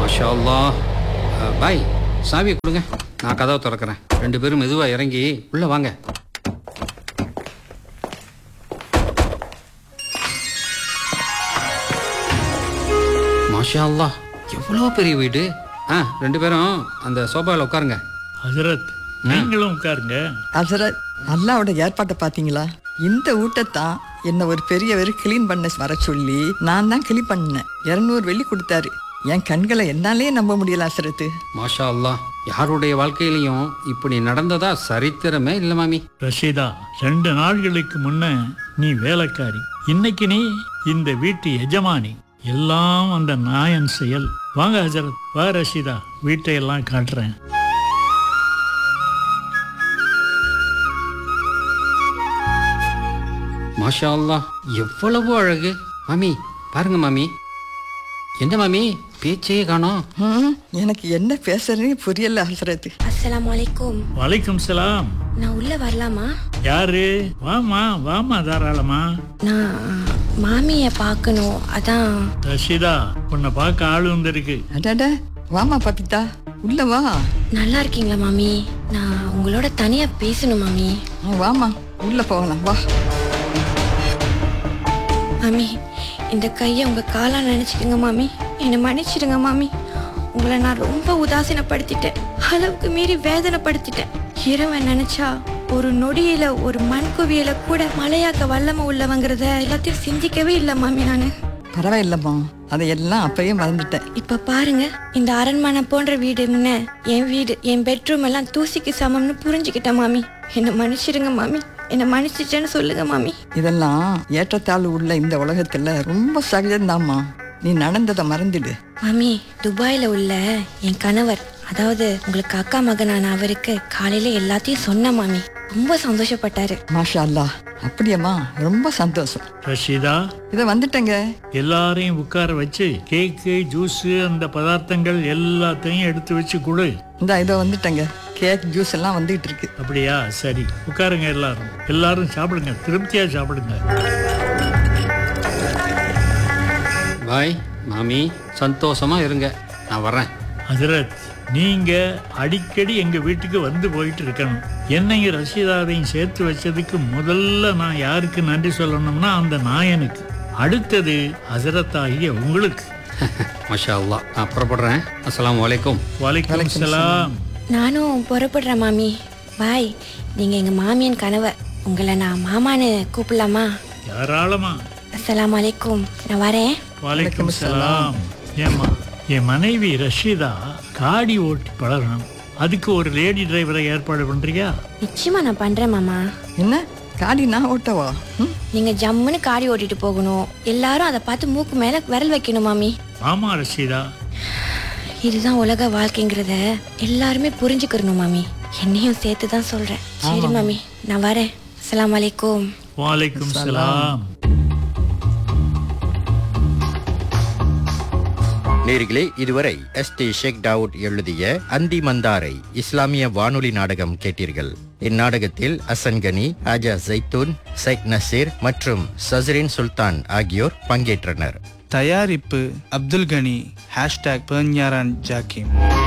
மாஷா அல்லாஹ் அஹ், பாய் சாவியை கொடுங்க நான் கதவை திறக்கிறேன் ரெண்டு பேரும் மெதுவாக இறங்கி உள்ளே வாங்க மாஷா அல்லாஹ் எவ்வளோ பெரிய வீடு ஆ ரெண்டு பேரும் அந்த சோபாவில் உட்காருங்க ஹசரத் நீங்களும் உட்காருங்க ஹசரத் அல்லாவோட ஏற்பாட்டை பார்த்தீங்களா இந்த ஊட்டத்தான் என்ன ஒரு பெரியவர் கிளீன் பண்ண வர சொல்லி நான் தான் கிளீன் பண்ணேன் இரநூறு வெள்ளி கொடுத்தாரு என் கண்களை என்னாலே நம்ப முடியல ஹசரத்து மாஷா அல்லாஹ் யாருடைய வாழ்க்கையிலையும் இப்படி நடந்ததா சரித்திரமே இல்லை மாமி ரஷீதா ரெண்டு நாள்களுக்கு முன்ன நீ வேலைக்காரி இன்னைக்கு நீ இந்த வீட்டு எஜமானி எல்லாம் அந்த நாயன் செயல் வாங்க ஹசரத் வா ரஷீதா வீட்டை எல்லாம் காட்டுறேன் மாஷா அல்லாஹ் எவ்வளவு அழகு மாமி பாருங்க மாமி என்ன மாமி பேச்சையே காணோம் ம், எனக்கு என்ன பேசுறதுன்னு புரியல ஹசரத்து அஸ்ஸலாமு அலைக்கும் வலைக்கும் சலாம் நான் உள்ள வரலாமா யாரு வாமா வாமா தாராளமா நான் மாமிய பார்க்கணும் அதான் ரஷீதா உன்னை பார்க்க ஆள் வந்திருக்கு அடட வாமா பாப்பித்தா உள்ள வா நல்லா இருக்கீங்களா மாமி நான் உங்களோட தனியா பேசணும் மாமி ஆ, வாமா உள்ள போகலாம் வா மாமி இந்த கையை உங்க காலா நினைச்சுக்கோங்க மாமி என்னை மன்னிச்சிடுங்க மாமி உங்களை நான் ரொம்ப உதாசீனப்படுத்திட்டேன் அளவுக்கு மீறி வேதனைப்படுத்திட்டேன் இறைவன் நினைச்சா ஒரு நொடியில ஒரு மண் குவியல கூட மலையாக்க வல்லம உள்ளவங்கிறத எல்லாத்தையும் சிந்திக்கவே இல்லை மாமி நானு பரவாயில்லம்மா அதையெல்லாம் அப்பயே மறந்துட்டேன் இப்ப பாருங்க இந்த அரண்மனை போன்ற வீடு முன்ன என் வீடு என் பெட்ரூம் எல்லாம் தூசிக்கு சமம்னு புரிஞ்சுக்கிட்டேன் மாமி என்ன மன்னிச்சிடுங்க மாமி என்ன மன்னிச்சிட்டேன்னு சொல்லுங்க மாமி இதெல்லாம் ஏற்றத்தாழ்வு உள்ள இந்த உலகத்துல ரொம்ப சகஜம்தாம்மா நீ நடந்ததை மறந்துடு மாமி துபாயில உள்ள என் கணவர் அதாவது உங்களுக்கு அக்கா மகனான அவருக்கு காலையில எல்லாத்தையும் சொன்ன மாமி ரொம்ப சந்தோஷப்பட்டாரு மாஷா அல்லாஹ் அப்படியாம்மா ரொம்ப சந்தோஷம் ரஷீதா இதை வந்துட்டேங்க எல்லாரையும் உட்கார வச்சு கேக்கு ஜூஸ் அந்த பதார்த்தங்கள் எல்லாத்தையும் எடுத்து வச்சு கொடு இந்த இதோ வந்துட்டேங்க கேக் ஜூஸ் எல்லாம் வந்துகிட்டு இருக்கு அப்படியா சரி உட்காருங்க எல்லாரும் எல்லாரும் சாப்பிடுங்க திருப்தியா சாப்பிடுங்க பாய் மாமி சந்தோஷமா இருங்க நான் வர்றேன் ஹசரத் நீங்க அடிக்கடி எங்க வீட்டுக்கு வந்து போயிட்டு இருக்கணும் என்னையும் ரஷீதாவையும் சேர்த்து வச்சதுக்கு முதல்ல நான் யாருக்கு நன்றி சொல்லணும்னா அந்த நாயனுக்கு அடுத்தது ஹசரத் ஆகிய உங்களுக்கு மாஷா அல்லாஹ் நான் புறப்படுறேன் அஸ்ஸலாமு அலைக்கும் வலைக்கும் சலாம் நானும் புறப்படுறேன் மாமி பாய் நீங்க எங்க மாமியன் கணவர் உங்களை நான் மாமான்னு கூப்பிடலாமா தாராளமா அஸ்ஸலாமு அலைக்கும் நான் வரேன் வலைக்கும் சலாம் ஏம்மா என் மனைவி ரஷீதா காடி ஓட்டி பழகணும் அதுக்கு ஒரு லேடி டிரைவரை ஏற்பாடு பண்றியா நிச்சயமா நான் பண்றேன் மாமா என்ன காடி நான் ஓட்டவா ம் நீங்க ஜம்முன்னு காடி ஓட்டிட்டு போகணும் எல்லாரும் அதை பார்த்து மூக்கு மேல விரல் வைக்கணும் மாமி ஆமா ரஷீதா இதுதான் உலக வாழ்க்கைங்கிறத எல்லாருமே புரிஞ்சுக்கிறணும் மாமி என்னையும் சேர்த்து தான் சொல்றேன் சரி மாமி நான் வரேன் அஸ்ஸலாமு அலைக்கும் வலைக்கும் சலாம் நேர்களே இதுவரை எஸ் டி ஷேக் தாவூத் எழுதிய அந்தி மந்தாரை இஸ்லாமிய வானொலி நாடகம் கேட்டீர்கள் இந்நாடகத்தில் அசன் கனி ஆஜா ஜைத்தூன் சைத் நசீர் மற்றும் சஸ்ரின் சுல்தான் ஆகியோர் பங்கேற்றனர் தயாரிப்பு அப்துல் கனி ஹேஷ்டாக் பெர்ஞாரான் ஜாக்கிம்